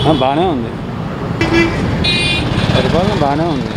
ఆ, బాగానే ఉంది పరిపాలన బాగానే ఉంది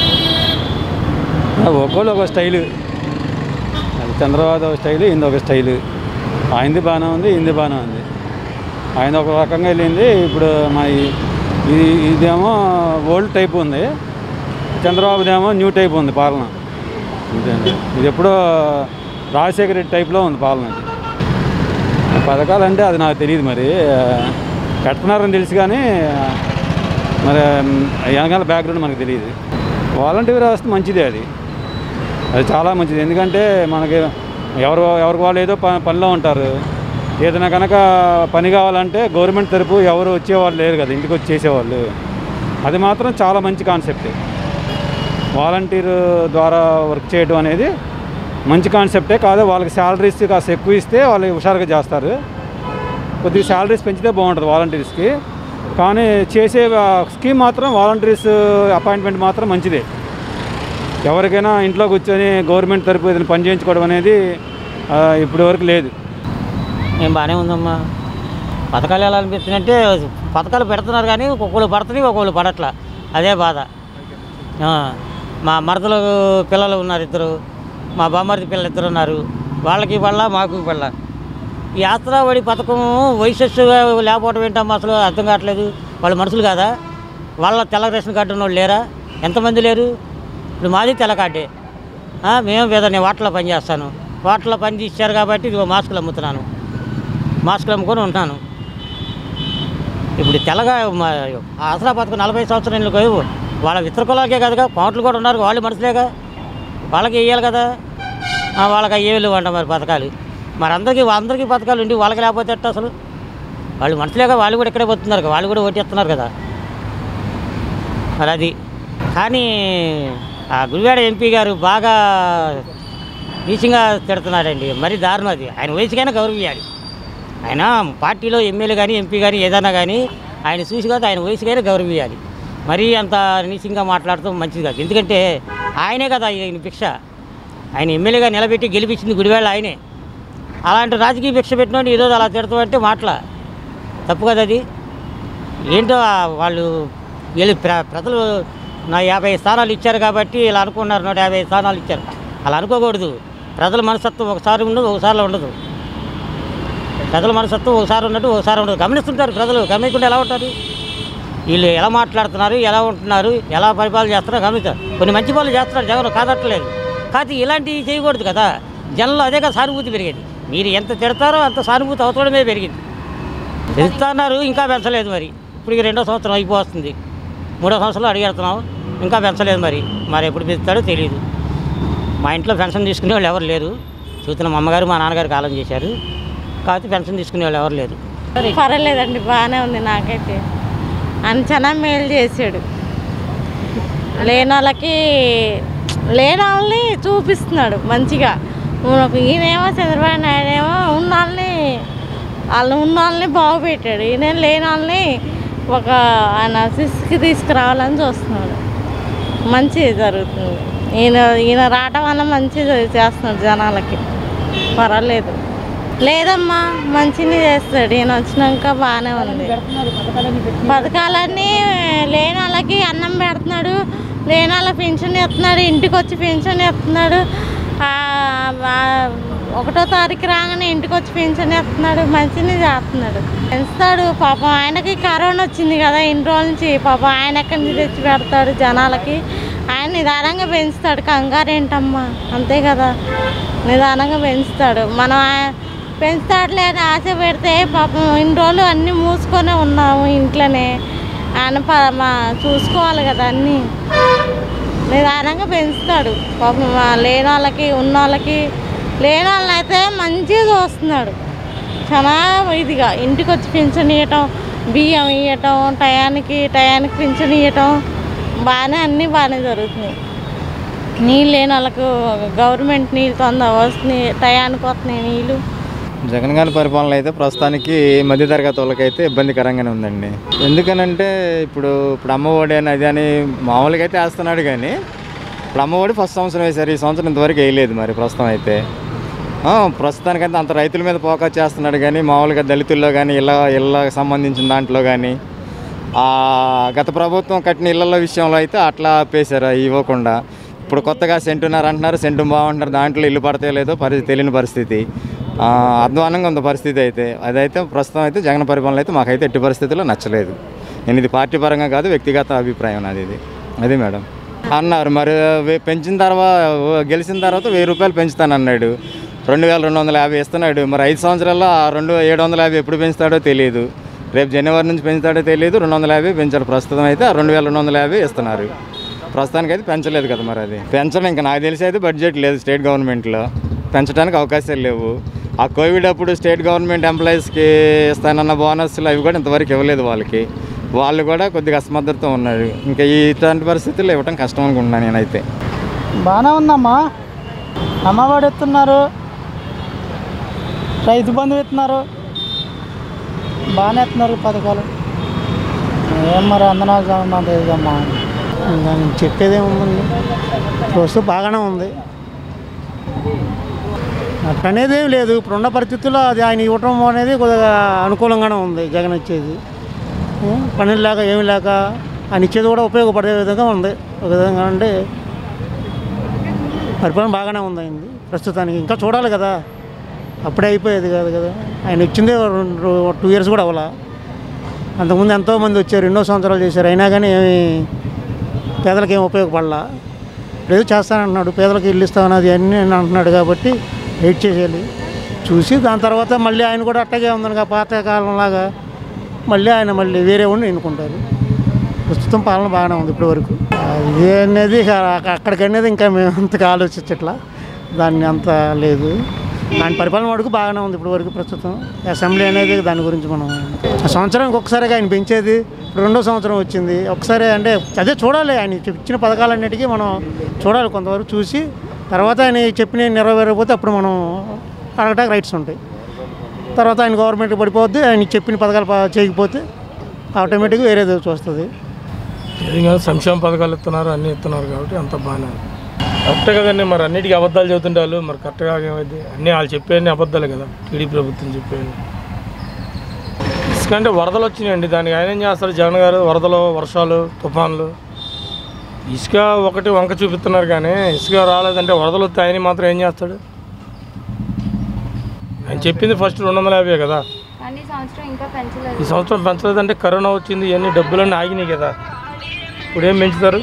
ఆ, ఒక్కోళ్ళు ఒక స్టైలు అది చంద్రబాబు ఒక స్టైలు ఇంది ఒక స్టైలు ఆయనది బాగానే ఉంది ఇంది బాగానే ఉంది ఆయన ఒక రకంగా వెళ్ళింది ఇప్పుడు మా ఈ- ఇది ఇదేమో ఓల్డ్ టైప్ ఉంది చంద్రబాబుదేమో న్యూ టైప్ ఉంది పాలన అంతేండి ఇది ఎప్పుడో రాజశేఖర రెడ్డి టైప్లో ఉంది పాలన ఇది పథకాలు అంటే అది నాకు తెలియదు మరి ఆ, పెడుతున్నారని తెలుసు కానీ ఆ, మరి మ్, వెనకాల బ్యాక్గ్రౌండ్ మనకు తెలియదు వాలంటీర్ వ్యవస్థ మంచిదే అది అది చాలా మంచిది ఎందుకంటే మనకి ఎవరు ఎవరికి వాళ్ళు ఏదో ప పనిలో ఉంటారు ఏదైనా కనుక పని కావాలంటే గవర్నమెంట్ తరపు ఎవరు వచ్చేవాళ్ళు లేరు కదా ఇంటికి వచ్చి చేసేవాళ్ళు అది మాత్రం చాలా మంచి కాన్సెప్ట్ వాలంటీర్ ద్వారా వర్క్ చేయడం అనేది మంచి కాన్సెప్టే కాదు వాళ్ళకి శాలరీస్ కాస్త ఎక్కువ ఇస్తే వాళ్ళు హుషారుగా చేస్తారు కొద్దిగా శాలరీస్ పెంచితే బాగుంటుంది వాలంటీర్స్కి కానీ చేసే స్కీమ్ మాత్రం వాలంటీర్స్ అపాయింట్మెంట్ మాత్రం మంచిదే ఎవరికైనా ఇంట్లో కూర్చొని గవర్నమెంట్ తరపు ఏదైనా పని చేయించుకోవడం అనేది ఆ, ఇప్పటి వరకు లేదు ఏం బాగానే ఉందమ్మా పథకాలు ఎలా అనిపిస్తున్నాయంటే పథకాలు పెడుతున్నారు కానీ ఒక్కొక్కరు పడుతున్నాయి ఒక్కొక్కరు పడట్లా అదే బాధ ఆ, మా మరదలు పిల్లలు ఉన్నారు ఇద్దరు మా బామ్మర్ది పిల్లలు ఇద్దరు ఉన్నారు వాళ్ళకి పళ్ళ మాకు పళ్ళ ఈ యాత్రావడి పథకం వయసస్సు లేకపోవడం ఏంటమ్మా అసలు అర్థం కావట్లేదు వాళ్ళు మనుషులు కాదా వాళ్ళ తెల్ల రేషన్ కార్డు ఉన్న వాళ్ళు లేరా ఎంతమంది లేరు ఇప్పుడు మాది తెల్ల కార్డే ఆ, మేము పేద నేను వాటర్లో పని చేస్తాను వాటర్లో పని ఇచ్చారు కాబట్టి ఇదిగో మాస్కులు అమ్ముతున్నాను మాస్కులు అమ్ముకొని ఉంటున్నాను ఇప్పుడు తెల్లగా మా ఆసరా పథకం నలభై సంవత్సరాలకు వాళ్ళ ఇతర కులాలకే కదగా కోట్లు కూడా ఉన్నారు వాళ్ళు మనుషులేగా వాళ్ళకి వేయాలి కదా ఆ, వాళ్ళకి అయ్యేళ్ళు అంట మరి పథకాలు మరి అందరికీ అందరికీ పథకాలు ఉండి వాళ్ళకి లేకపోతే ఎట్ట అసలు వాళ్ళు మనుషులేగా వాళ్ళు కూడా ఇక్కడే పోతున్నారు కదా వాళ్ళు కూడా ఓటేస్తున్నారు కదా మరి అది కానీ ఆ గుడివాడ ఎంపీ గారు బాగా నీచంగా తిడుతున్నాడండి మరి దారుణం అది ఆయన వయసుకైనా గౌరవించాలి ఆయన పార్టీలో ఎమ్మెల్యే కానీ ఎంపీ కానీ ఏదైనా కానీ ఆయన చూసి కాదు ఆయన వయసుకైనా గౌరవించాలి మరీ అంత నీచంగా మాట్లాడటం మంచిది కాదు ఎందుకంటే ఆయనే కదా ఆయన భిక్ష ఆయన ఎమ్మెల్యేగా నిలబెట్టి గెలిపించింది గుడివాడ ఆయనే అలాంటి రాజకీయ భిక్ష పెట్టినోడు ఈరోజు అలా తిడతామంటే మాటల తప్పు కదా అది ఏంటో ఆ వాళ్ళు వీళ్ళు ప్ర ప్రజలు నా యాభై స్థానాలు ఇచ్చారు కాబట్టి ఇలా అనుకున్నారు నూట యాభై స్థానాలు ఇచ్చారు అలా అనుకోకూడదు ప్రజల మనస్తత్వం ఒకసారి ఉండదు ఒకసారి ఉండదు ప్రజల మనస్తత్వం ఒకసారి ఉన్నట్టు ఒకసారి ఉండదు గమనిస్తుంటారు ప్రజలు గమనించకుండా ఎలా ఉంటారు వీళ్ళు ఎలా మాట్లాడుతున్నారు ఎలా ఉంటున్నారు ఎలా పరిపాలన చేస్తున్నారో గమనిస్తారు కొన్ని మంచి పనులు చేస్తున్నారు జగన్ కాదట్లేదు కాకపోతే ఇలాంటివి చేయకూడదు కదా జనంలో అదే కదా సానుభూతి పెరిగేది మీరు ఎంత తిడతారో అంత సానుభూతి అవతడమే పెరిగింది పెంచుతున్నారు ఇంకా పెంచలేదు మరి ఇప్పుడు రెండో సంవత్సరం అయిపోతుంది మూడో సంవత్సరంలో అడిగెడుతున్నాం ఇంకా పెంచలేదు మరి మరి ఎప్పుడు పెంచుతాడో తెలియదు మా ఇంట్లో పెన్షన్ తీసుకునే వాళ్ళు ఎవరు లేరు చూస్తున్న మా అమ్మగారు మా నాన్నగారు కాలం చేశారు కాకపోతే పెన్షన్ తీసుకునే వాళ్ళు ఎవరు లేరు పర్వాలేదండి బాగానే ఉంది నాకైతే అంచనా మేలు చేసాడు లేని వాళ్ళకి లేని వాళ్ళని చూపిస్తున్నాడు మంచిగా మనకు ఈయనేమో చంద్రబాబు నాయుడు ఏమో ఉన్న వాళ్ళని వాళ్ళు ఉన్న వాళ్ళని బాగుపెట్టాడు ఈయన లేని వాళ్ళని ఒక ఆయన శిస్కి తీసుకురావాలని చూస్తున్నాడు మంచిది జరుగుతుంది ఈయన ఈయన రావటం వల్ల మంచిది చేస్తున్నాడు జనాలకి పర్వాలేదు లేదమ్మా మంచిని చేస్తాడు ఈయన వచ్చినాక బాగానే ఉంది పథకాలన్నీ లేని వాళ్ళకి అన్నం పెడుతున్నాడు లేని వాళ్ళకి పెన్షన్ ఇస్తున్నాడు ఇంటికి వచ్చి పెన్షన్ ఇస్తున్నాడు ఆ, ఆ, ఒకటో తారీఖు రాగానే ఇంటికి వచ్చి పెన్షన్ ఇస్తున్నాడు మంచిని చేస్తున్నాడు పెంచుతాడు పాపం ఆయనకి కరోనా వచ్చింది కదా ఇన్ని రోజుల నుంచి పాపం ఆయన ఎక్కడి నుంచి తెచ్చి పెడతాడు జనాలకి ఆయన నిదానంగా పెంచుతాడు కంగారు ఏంటమ్మా అంతే కదా నిదానంగా పెంచుతాడు మనం ఆ- పెంచుతాడులే అని ఆశ పెడితే పాపం ఇన్ని రోజులు అన్నీ మూసుకొనే ఉన్నాము ఇంట్లోనే ఆయన ప మా చూసుకోవాలి కదా అన్నీ నిదానంగా పెంచుతాడు పాపం మా లేని వాళ్ళకి ఉన్న వాళ్ళకి లేని వాళ్ళని అయితే మంచిగా చూస్తున్నాడు చాలా ఇదిగా ఇంటికి వచ్చి పింఛన్ ఇవ్వటం బియ్యం ఇవ్వటం టయానికి టయానికి పింఛన్ ఇవ్వటం బాగానే అన్నీ బాగానే జరుగుతున్నాయి నీళ్ళు లేని వాళ్ళకు గవర్నమెంట్ నీళ్ళు తొందర వస్తున్నాయి టయానికి వస్తున్నాయి నీళ్ళు జగన్ గారి పరిపాలన అయితే ప్రస్తుతానికి మధ్యతరగతి వాళ్ళకైతే ఇబ్బందికరంగానే ఉందండి ఎందుకనంటే ఇప్పుడు ఇప్పుడు అమ్మఒడి అని అది అని మామూలుగా అయితే వేస్తున్నాడు కానీ ఇప్పుడు అమ్మఒడి ఫస్ట్ సంవత్సరం వేశారు ఈ సంవత్సరం ఇంతవరకు వేయలేదు మరి ప్రస్తుతం అయితే ఆ, ప్రస్తుతానికైతే అంత రైతుల మీద ఫోకస్ చేస్తున్నాడు కానీ మామూలుగా దళితుల్లో కానీ ఇళ్ళ ఇళ్ళకి సంబంధించిన దాంట్లో కానీ ఆ గత ప్రభుత్వం కట్టిన ఇళ్ల విషయంలో అయితే అట్లా ఆపేశారు అవి ఇవ్వకుండా ఇప్పుడు కొత్తగా సెంటున్నారు అంటున్నారు సెంటు బాగుంటారు దాంట్లో ఇల్లు పడతాయో లేదో పరి తెలియని పరిస్థితి ఆ, అధ్వానంగా ఉంది పరిస్థితి అయితే అదైతే ప్రస్తుతం అయితే జగన్ పరిపాలన అయితే మాకైతే ఎట్టి పరిస్థితుల్లో నచ్చలేదు నేను ఇది పార్టీ పరంగా కాదు వ్యక్తిగత అభిప్రాయం నాది ఇది అది మేడం అన్నారు మరి వే- పెంచిన తర్వాత గెలిచిన తర్వాత వెయ్యి రూపాయలు పెంచుతానన్నాడు రెండు వేల రెండు వందల యాభై ఇస్తున్నాడు మరి ఐదు సంవత్సరాల్లో ఆ రెండు ఏడు వందల యాభై ఎప్పుడు పెంచుతాడో తెలియదు రేపు జనవరి నుంచి పెంచుతాడో తెలియదు రెండు వందల యాభై పెంచాడు ప్రస్తుతం అయితే ఆ రెండు వేల రెండు వందల యాభై ఇస్తున్నారు ప్రస్తుతానికి అయితే పెంచలేదు కదా మరి అది పెంచడం ఇంకా నాకు తెలిసి అయితే బడ్జెట్ లేదు స్టేట్ గవర్నమెంట్లో పెంచడానికి అవకాశాలు లేవు ఆ కోవిడ్ అప్పుడు స్టేట్ గవర్నమెంట్ ఎంప్లాయీస్కి ఇస్తానన్న బోనస్లు అవి కూడా ఇంతవరకు ఇవ్వలేదు వాళ్ళకి వాళ్ళు కూడా కొద్దిగా అసమర్థతో ఉన్నారు ఇంకా ఈ ఇట్లాంటి పరిస్థితుల్లో ఇవ్వడం కష్టం అనుకుంటున్నాను నేనైతే బాగానే ఉందమ్మా అమ్మఒడి ఇస్తున్నారు రైతు బంధు ఇస్తున్నారు బాగానే ఇస్తున్నారు పథకాలు ఏం మరి అందనాలు సంబంధమ్మా నేను చెప్పేది ఏముంది ప్రస్తుతం బాగానే ఉంది అట్లనేది ఏం లేదు ఇప్పుడున్న పరిస్థితుల్లో అది ఆయన ఇవ్వటం అనేది కొద్దిగా అనుకూలంగానే ఉంది జగన్ ఇచ్చేది ఏ, పనులు లేక ఏమి లేక ఆయన ఇచ్చేది కూడా ఉపయోగపడే విధంగా ఉంది ఒక విధంగా అంటే పరిపాలన బాగానే ఉంది అయింది ప్రస్తుతానికి ఇంకా చూడాలి కదా అప్పుడే అయిపోయేది కాదు కదా ఆయన ఇచ్చిందే రెండు టూ ఇయర్స్ కూడా అవ్వాల అంతకుముందు ఎంతోమంది వచ్చారు ఎన్నో సంవత్సరాలు చేశారు అయినా కానీ ఏమి పేదలకు ఏం ఉపయోగపడలా లేదు చేస్తానంటున్నాడు పేదలకు ఇల్లు ఇస్తానది అన్నీ అంటున్నాడు కాబట్టి వెయిట్ చేసేయాలి చూసి దాని తర్వాత మళ్ళీ ఆయన కూడా అట్టగే ఉందనుగా పాత కాలంలాగా మళ్ళీ ఆయన మళ్ళీ వేరే ఉండి ఎన్నుకుంటారు ప్రస్తుతం పాలన బాగానే ఉంది ఇప్పటి వరకు ఇది అనేది ఇక అక్క- అక్కడికి అనేది ఇంకా మేము అంతగా ఆలోచించట్లా దాన్ని అంత లేదు దాని పరిపాలన వరకు బాగానే ఉంది ఇప్పటి వరకు ప్రస్తుతం అసెంబ్లీ అనేది దాని గురించి మనం ఆ సంవత్సరానికి ఒకసారిగా ఆయన పెంచేది ఇప్పుడు రెండో సంవత్సరం వచ్చింది ఒకసారి అంటే అదే చూడాలి ఆయన ఇచ్చిన పథకాలన్నిటికీ మనం చూడాలి కొంతవరకు చూసి తర్వాత ఆయన చెప్పిన నెరవేరకపోతే అప్పుడు మనం అడగటానికి రైట్స్ ఉంటాయి తర్వాత ఆయన గవర్నమెంట్ పడిపోద్ది ఆయన చెప్పిన పథకాలు ప- చేయకపోతే ఆటోమేటిక్గా వేరేది వస్తుంది ఏం కాదు సంక్షేమ పథకాలు ఇస్తున్నారు అన్నీ ఇస్తున్నారు కాబట్టి అంత బాగానే ఉంది. కరెక్టే కదండి మరి అన్నిటికీ అబద్ధాలు చెబుతుంటే వాళ్ళు మరి కరెక్ట్గా ఏమైంది అన్నీ వాళ్ళు చెప్పేవన్నీ అబద్ధాలే కదా టీడీ ప్రభుత్వం చెప్పేవి ఇసుక అంటే వరదలు వచ్చినాయండి దానికి ఆయన ఏం చేస్తారు జగన్ గారు వరదలు వర్షాలు తుఫాన్లు ఇసుక ఒకటి వంక చూపిస్తున్నారు కానీ ఇసుక రాలేదంటే వరదలు వస్తే ఆయన మాత్రం ఏం చేస్తాడు ఆయన చెప్పింది ఫస్ట్ రెండు వందల యాభై కదా కానీ ఈ సంవత్సరం ఇంకా పెంచలేదు ఈ సంవత్సరం పెంచలేదంటే కరోనా వచ్చింది ఇవన్నీ డబ్బులన్నీ ఆగినాయి కదా ఇప్పుడు ఏం పెంచుతారు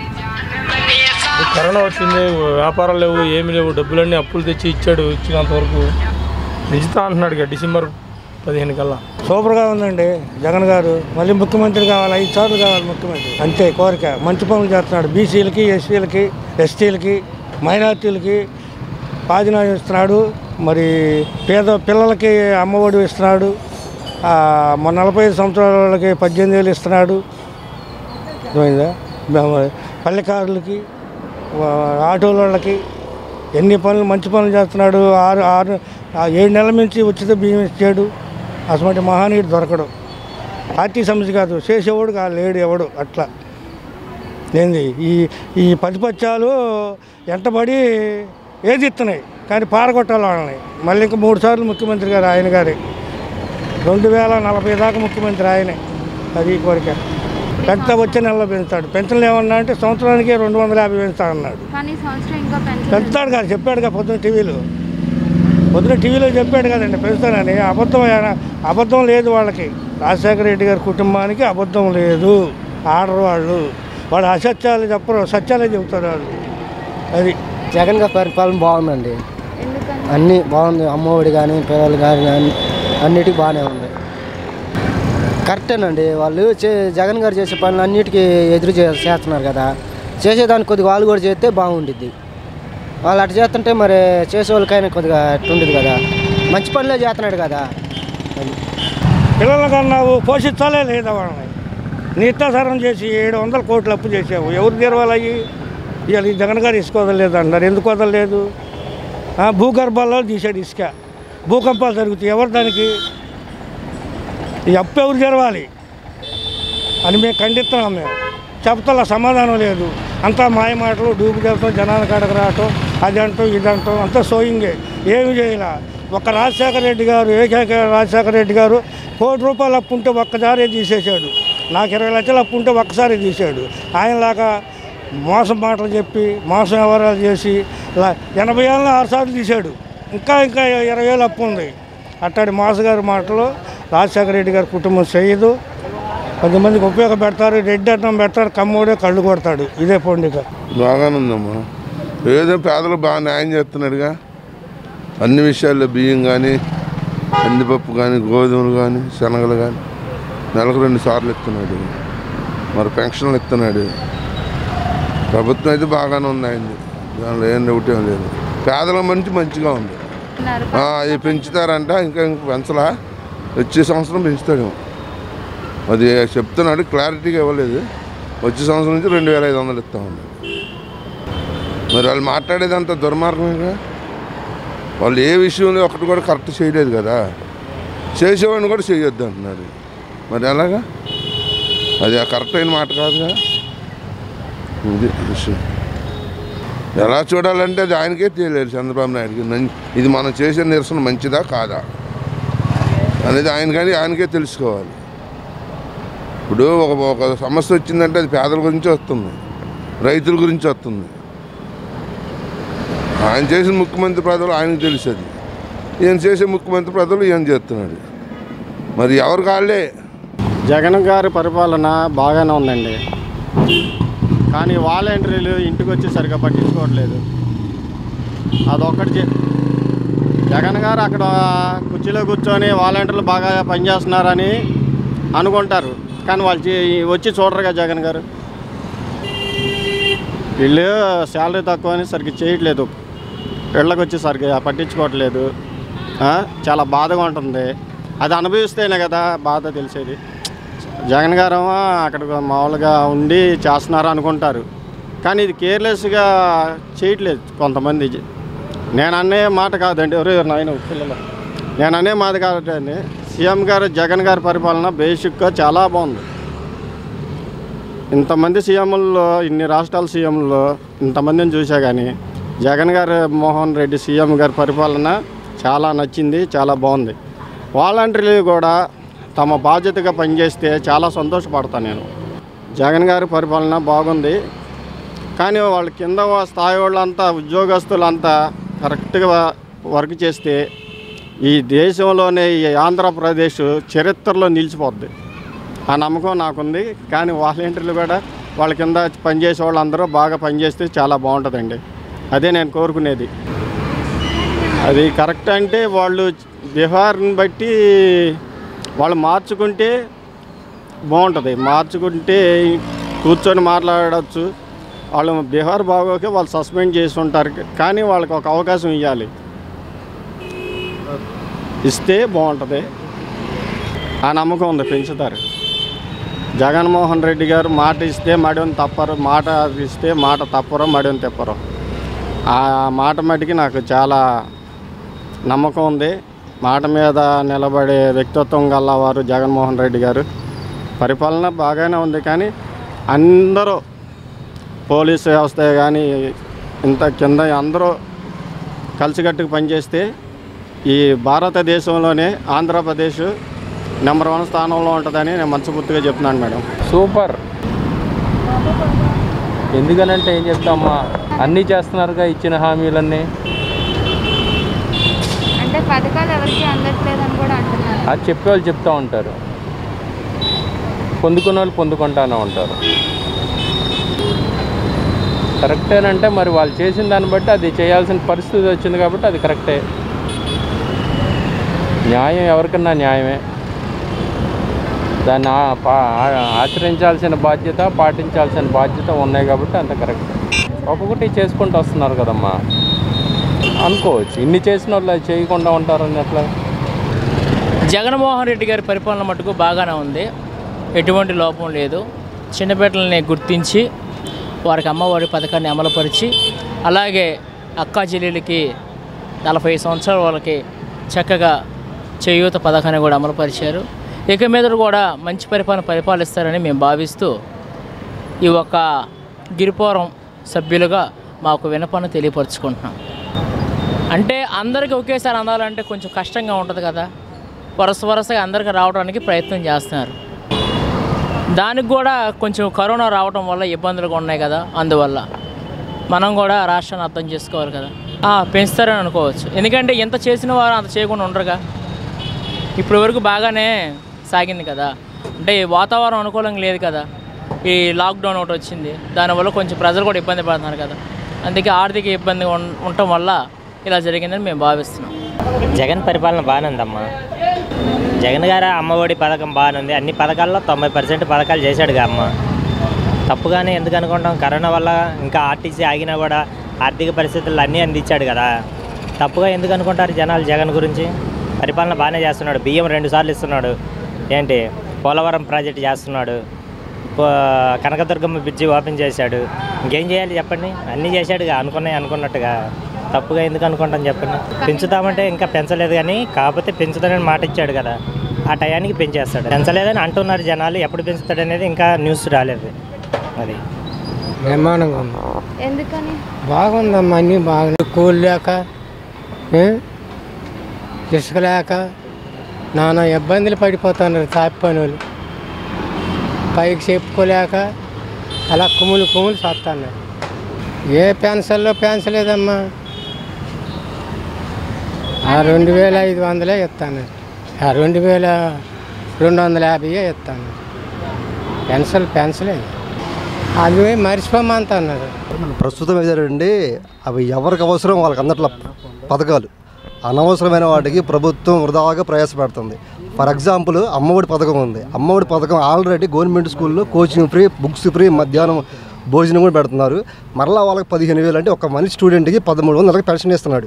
ఇప్పుడు కరోనా వచ్చింది వ్యాపారాలు లేవు ఏమి లేవు డబ్బులన్నీ అప్పులు తెచ్చి ఇచ్చాడు ఇచ్చినంత వరకు పెంచుతా అంటున్నాడు ఇక డిసెంబర్ పదిహేను కల్లా సూపర్గా ఉందండి జగన్ గారు మళ్ళీ ముఖ్యమంత్రి కావాలి ఐదు సార్లు కావాలి ముఖ్యమంత్రి అంతే కోరిక మంచి పనులు చేస్తున్నాడు బీసీలకి ఎస్సీలకి ఎస్టీలకి మైనార్టీలకి పాదినాయం ఇస్తున్నాడు మరి పేద పిల్లలకి అమ్మఒడి ఇస్తున్నాడు ఆ, మన నలభై ఐదు సంవత్సరాల వాళ్ళకి పద్దెనిమిది వేలు ఇస్తున్నాడు అర్థమైందా మేము పల్లెకారులకి వా- ఆటోల వాళ్ళకి ఎన్ని పనులు మంచి పనులు చేస్తున్నాడు ఆరు ఆరు ఆ ఏడు నెలల నుంచి ఉచిత బియ్యం ఇచ్చాడు అటువంటి మహానీయుడు దొరకడు పార్టీ సమస్య కాదు చేసేవాడు కాదు లేడు ఎవడు అట్లా ఏంది ఈ ఈ పతిపత్యాలు ఎంటబడి ఏది ఇస్తున్నాయి కానీ పారగొట్టాలి వాళ్ళని మళ్ళీ ఇంకా మూడు సార్లు ముఖ్యమంత్రి గారు ఆయన గారే రెండు వేల నలభై దాకా ముఖ్యమంత్రి ఆయనే అది కోరిక పెంచుతా వచ్చే నెలలో పెంచుతాడు పెన్షన్లు ఏమన్నా అంటే సంవత్సరానికి రెండు వందల యాభై పెంచుతా అన్నాడు కానీ ఈ సంవత్సరం ఇంకా పెంచలేదు పెంచుతాడు కదా చెప్పాడు కదా పొద్దున టీవీలో పొద్దున టీవీలో చెప్పాడు కదండి పెంచుతానని అబద్ధం ఏనా- అబద్ధం లేదు వాళ్ళకి రాజశేఖర రెడ్డి గారి కుటుంబానికి అబద్ధం లేదు ఆడరు వాళ్ళు వాళ్ళు అసత్యాలు చెప్పరు సత్యాలే చెబుతారు వాళ్ళు అది జగన్ గారి పరిపాలన బాగుందండి ఎందుకని అన్నీ బాగుంది అమ్మఒడి కానీ పిల్లలు కానీ అన్ని అన్నిటికీ బాగానే ఉంది కరెక్టేనండి వాళ్ళు చే జగన్ గారు చేసే పనులు అన్నిటికీ ఎదురు చే చేస్తున్నారు కదా చేసేదానికి కొద్దిగా వాళ్ళు కూడా చేస్తే బాగుండిద్ది వాళ్ళు అటు చేస్తుంటే మరి చేసే వాళ్ళకైనా కొద్దిగా ఉండదు కదా మంచి పనులే చేస్తున్నాడు కదా అది పిల్లల కన్నావు పోషించాలే లేదా వాళ్ళని నిత్యాసారం చేసి ఏడు వందల కోట్లు అప్పు చేసావు ఎవరు తెరవాలయ్యి ఇవాళ ఈ జగన్ గారు ఇసుక వదలలేదు అంటారు ఎందుకు వదలలేదు ఆ, భూగర్భాల్లో తీసాడు ఇసుక భూకంపాలు జరుగుతాయి ఎవరు దానికి ఈ అప్పు ఎవరు తెరవాలి అని మేము ఖండిస్తున్నాం మేము చెప్తా సమాధానం లేదు అంతా మాయ మాటలు డూపు చేస్తాం జనాల కాడకు రావటం అది అంటాం ఇది అంటాం అంతా సోయింగే ఏమి చేయలే ఒక రాజశేఖర రెడ్డి గారు ఏకైక రాజశేఖర రెడ్డి గారు కోటి రూపాయలు అప్పు ఉంటే ఒక్కదారే తీసేశాడు నాకు ఇరవై లక్షలు అప్పు ఉంటే ఒక్కసారి తీసాడు ఆయనలాగా మోసం మాటలు చెప్పి మోసం వ్యవహారాలు చేసి ఇలా ఎనభై ఏళ్ళ ఆరు సార్లు తీశాడు ఇంకా ఇంకా ఇరవై వేలు అప్పు ఉంది అట్టాడి మోసగారి మాటలు రాజశేఖర రెడ్డి గారి కుటుంబం చేయదు కొంతమందికి ఉపయోగపెడతారు రెడ్డి అన్నం పెడతాడు కమ్మోడే కళ్ళు కొడతాడు ఇదే పండుగ బాగానే ఉందమ్మా ఏదో పేదలు బాగా న్యాయం చేస్తున్నాడుగా అన్ని విషయాల్లో బియ్యం కానీ కందిపప్పు కానీ గోధుమలు కానీ శనగలు కానీ నెలకు రెండు సార్లు ఇస్తున్నాడు మరి పెన్షన్లు ఇస్తున్నాడు ప్రభుత్వం అయితే బాగానే ఉంది ఆయనది దానిలో ఏం డౌట్ ఏం లేదు పేదల మంచి మంచిగా ఉంది ఆ, అవి పెంచుతారంట ఇంకా ఇంక పెంచలా వచ్చే సంవత్సరం పెంచుతాడేమో అది చెప్తున్నాడు క్లారిటీగా ఇవ్వలేదు వచ్చే సంవత్సరం నుంచి రెండు వేల ఐదు వందలు ఇస్తా ఉన్నాడు మరి వాళ్ళు మాట్లాడేదంతా దుర్మార్గమేగా వాళ్ళు ఏ విషయంలో ఒకటి కూడా కరెక్ట్ చేయలేదు కదా చేసేవాడిని కూడా చేయొద్దు అంటున్నారు మరి ఎలాగా అది ఆ కరెక్ట్ అయిన మాట కాదుగా ఇది విషయం ఎలా చూడాలంటే అది ఆయనకే తెలియలేదు చంద్రబాబు నాయుడుకి నన్- ఇది మనం చేసే నిరసన మంచిదా కాదా అనేది ఆయన కానీ ఆయనకే తెలుసుకోవాలి ఇప్పుడు ఒక ఒక సమస్య వచ్చిందంటే అది పేదల గురించి వస్తుంది రైతుల గురించి వస్తుంది ఆయన చేసిన ముఖ్యమంత్రి పదవులు ఆయనకు తెలుస్తుంది ఈయన చేసే ముఖ్యమంత్రి పదవులు ఈయన చేస్తున్నాడు మరి ఎవరు కాళ్ళే జగన్ గారి పరిపాలన బాగానే ఉందండి కానీ వాలంటీర్లు ఇంటికి వచ్చి సరిగా పట్టించుకోవట్లేదు అదొక్కటి చే- జగన్ గారు అక్కడ కుర్చీలో కూర్చొని వాలంటీర్లు బాగా పనిచేస్తున్నారని అనుకుంటారు కానీ వాళ్ళు చే- వచ్చి చూడరుగా జగన్ గారు వీళ్ళు శాలరీ తక్కువ అని సరిగ్గా చేయట్లేదు ఇళ్ళకి వచ్చి సరిగ్గా పట్టించుకోవట్లేదు ఆ, చాలా బాధగా ఉంటుంది అది అనుభవిస్తేనే కదా బాధ తెలిసేది జగన్ గారు ఏమో అక్కడ మామూలుగా ఉండి చేస్తున్నారు అనుకుంటారు కానీ ఇది కేర్లెస్గా చేయట్లేదు కొంతమంది నేను అనే మాట కాదండి ఎవరు నాయన పిల్లలు నేను అనే మాట కాదండి సీఎం గారు జగన్ గారి పరిపాలన బేసిక్గా చాలా బాగుంది ఇంతమంది సీఎంల్లో ఇన్ని రాష్ట్రాల సీఎంల్లో ఇంతమందిని చూసా కానీ జగన్ గారు మోహన్ రెడ్డి సీఎం గారి పరిపాలన చాలా నచ్చింది చాలా బాగుంది వాలంటీర్లు కూడా తమ బాధ్యతగా పనిచేస్తే చాలా సంతోషపడతాను నేను జగన్ గారి పరిపాలన బాగుంది కానీ వాళ్ళ కింద వా- స్థాయి వాళ్ళంతా ఉద్యోగస్తులంతా కరెక్ట్గా వర్క్ చేస్తే ఈ దేశంలోనే ఈ ఆంధ్రప్రదేశ్ చరిత్రలో నిలిచిపోద్ది ఆ నమ్మకం నాకుంది కానీ వాలంటీర్లు కూడా వాళ్ళ కింద పనిచేసే వాళ్ళందరూ బాగా పనిచేస్తే చాలా బాగుంటుందండి అదే నేను కోరుకునేది అది కరెక్ట్ అంటే వాళ్ళు బిహార్ని బట్టి వాళ్ళు మార్చుకుంటే బాగుంటుంది మార్చుకుంటే కూర్చొని మాట్లాడవచ్చు వాళ్ళు బీహార్ బాగోకే వాళ్ళు సస్పెండ్ చేసి ఉంటారు కానీ వాళ్ళకి ఒక అవకాశం ఇవ్వాలి ఇస్తే బాగుంటుంది ఆ నమ్మకం ఉంది పెంచుతారు జగన్మోహన్ రెడ్డి గారు మాట ఇస్తే మడిని తప్పరు మాట ఇస్తే మాట తప్పరు మడిని తెప్పరు ఆ మాట మటుకి నాకు చాలా నమ్మకం ఉంది మాట మీద నిలబడే వ్యక్తిత్వం గల్లవారు జగన్మోహన్ రెడ్డి గారు పరిపాలన బాగానే ఉంది కానీ అందరూ పోలీసు వ్యవస్థ కానీ ఇంత కింద అందరూ కలిసికట్టుకు పనిచేస్తే ఈ భారతదేశంలోనే ఆంధ్రప్రదేశ్ నెంబర్ వన్ స్థానంలో ఉంటుందని నేను మనస్ఫూర్తిగా చెప్తున్నాను మేడం సూపర్ ఎందుకనంటే ఏం చెప్తామా అన్నీ చేస్తున్నారుగా ఇచ్చిన హామీలన్నీ అంటే పథకాలు ఎవరికి అందట్లేదని కూడా అంటున్నారు అది చెప్పేవాళ్ళు చెప్తూ ఉంటారు పొందుకున్న వాళ్ళు పొందుకుంటానే ఉంటారు కరెక్టేనంటే మరి వాళ్ళు చేసిన దాన్ని బట్టి అది చేయాల్సిన పరిస్థితి వచ్చింది కాబట్టి అది కరెక్టే న్యాయం ఎవరికన్నా న్యాయమే దాన్ని ఆ- పా- ఆ- ఆచరించాల్సిన బాధ్యత పాటించాల్సిన బాధ్యత ఉన్నాయి కాబట్టి అంత కరెక్ట్ ఒక్కొక్కటి చేసుకుంటూ వస్తున్నారు కదమ్మా అనుకోవచ్చు ఇన్ని చేసిన వాళ్ళు అది చేయకుండా ఉంటారని ఎట్లా జగన్మోహన్ రెడ్డి గారి పరిపాలన మటుకు బాగానే ఉంది ఎటువంటి లోపం లేదు చిన్నపిల్లల్ని గుర్తించి వారికి అమ్మఒడి పథకాన్ని అమలుపరిచి అలాగే అక్కా చెల్లెలకి నలభై సంవత్సరాల వాళ్ళకి చక్కగా చేయూత పథకాన్ని కూడా అమలుపరిచారు ఇక మీద కూడా మంచి పరిపాలన పరిపాలిస్తారని మేము భావిస్తూ ఈ ఒక గిరిపురం సభ్యులుగా మాకు వినపను తెలియపరుచుకుంటున్నాం అంటే అందరికీ ఒకేసారి అందాలంటే కొంచెం కష్టంగా ఉంటుంది కదా వరుస వరుసగా అందరికీ రావడానికి ప్రయత్నం చేస్తున్నారు దానికి కూడా కొంచెం కరోనా రావడం వల్ల ఇబ్బందులు ఉన్నాయి కదా అందువల్ల మనం కూడా రాష్ట్రాన్ని అర్థం చేసుకోవాలి కదా ఆ, పెంచుతారని అనుకోవచ్చు ఎందుకంటే ఎంత చేసిన వారు అంత చేయకుండా ఉండరుగా ఇప్పటి వరకు బాగానే సాగింది కదా అంటే ఈ వాతావరణం అనుకూలంగా లేదు కదా ఈ లాక్డౌన్ ఒకటి వచ్చింది దానివల్ల కొంచెం ప్రజలు కూడా ఇబ్బంది పడుతున్నారు కదా అందుకే ఆర్థిక ఇబ్బంది ఉన్- ఉండటం వల్ల ఇలా జరిగిందని మేము భావిస్తున్నాం జగన్ పరిపాలన బాగానే ఉందమ్మా జగన్ గారు అమ్మఒడి పథకం బాగానే ఉంది అన్ని పథకాల్లో తొంభై పర్సెంట్ పథకాలు చేశాడుగా అమ్మ తప్పుగానే ఎందుకు అనుకుంటాం కరోనా వల్ల ఇంకా ఆర్టీసీ ఆగినా కూడా ఆర్థిక పరిస్థితులు అన్నీ అందించాడు కదా తప్పుగా ఎందుకు అనుకుంటారు జనాలు జగన్ గురించి పరిపాలన బాగానే చేస్తున్నాడు బియ్యం రెండు సార్లు ఇస్తున్నాడు ఏంటి పోలవరం ప్రాజెక్ట్ చేస్తున్నాడు పో- కనకదుర్గమ్మ బ్రిడ్జి ఓపెన్ చేశాడు ఇంకేం చేయాలి చెప్పండి అన్నీ చేశాడుగా అనుకున్నాయి అనుకున్నట్టుగా తప్పుగా ఎందుకు అనుకుంటాం చెప్పండి పెంచుతామంటే ఇంకా పెంచలేదు కానీ కాకపోతే పెంచుతానని మాట ఇచ్చాడు కదా ఆ టయానికి పెంచేస్తాడు పెంచలేదని అంటున్నారు జనాలు ఎప్పుడు పెంచుతాడు అనేది ఇంకా న్యూస్ రాలేదు అది బ్రహ్మాండంగా ఉంది ఎందుకని బాగుందమ్మా అన్నీ బాగున్నాయి కూలి లేక ఏ? ఇసుక లేక నానా ఇబ్బందులు పడిపోతున్నారు తాపి పనులు పైకి చెప్పుకోలేక అలా కుమ్ములు కుమ్ములు చేస్తున్నారు ఏ పెన్షన్లో పెంచలేదమ్మా ఆ రెండు వేల ఐదు వందలే ఇస్తాను ఆ రెండు వేల రెండు వందల యాభైయే ఇస్తాను పెన్షన్ పెంచలేదు అది మర్చిపోమంటున్నారు ప్రస్తుతం ఏదండి అవి ఎవరికి అవసరం వాళ్ళకి అందట్ల పథకాలు అనవసరమైన వాటికి ప్రభుత్వం వృధాగా ప్రయాసపెడుతుంది ఫర్ ఎగ్జాంపుల్ అమ్మఒడి పథకం ఉంది అమ్మఒడి పథకం ఆల్రెడీ గవర్నమెంట్ స్కూల్లో కోచింగ్ ఫ్రీ బుక్స్ ఫ్రీ మధ్యాహ్నం భోజనం కూడా పెడుతున్నారు మరలా వాళ్ళకి పదిహేను వేలు అంటే ఒక మనిషి స్టూడెంట్కి పదమూడు వందలకి పెన్షన్ ఇస్తున్నాడు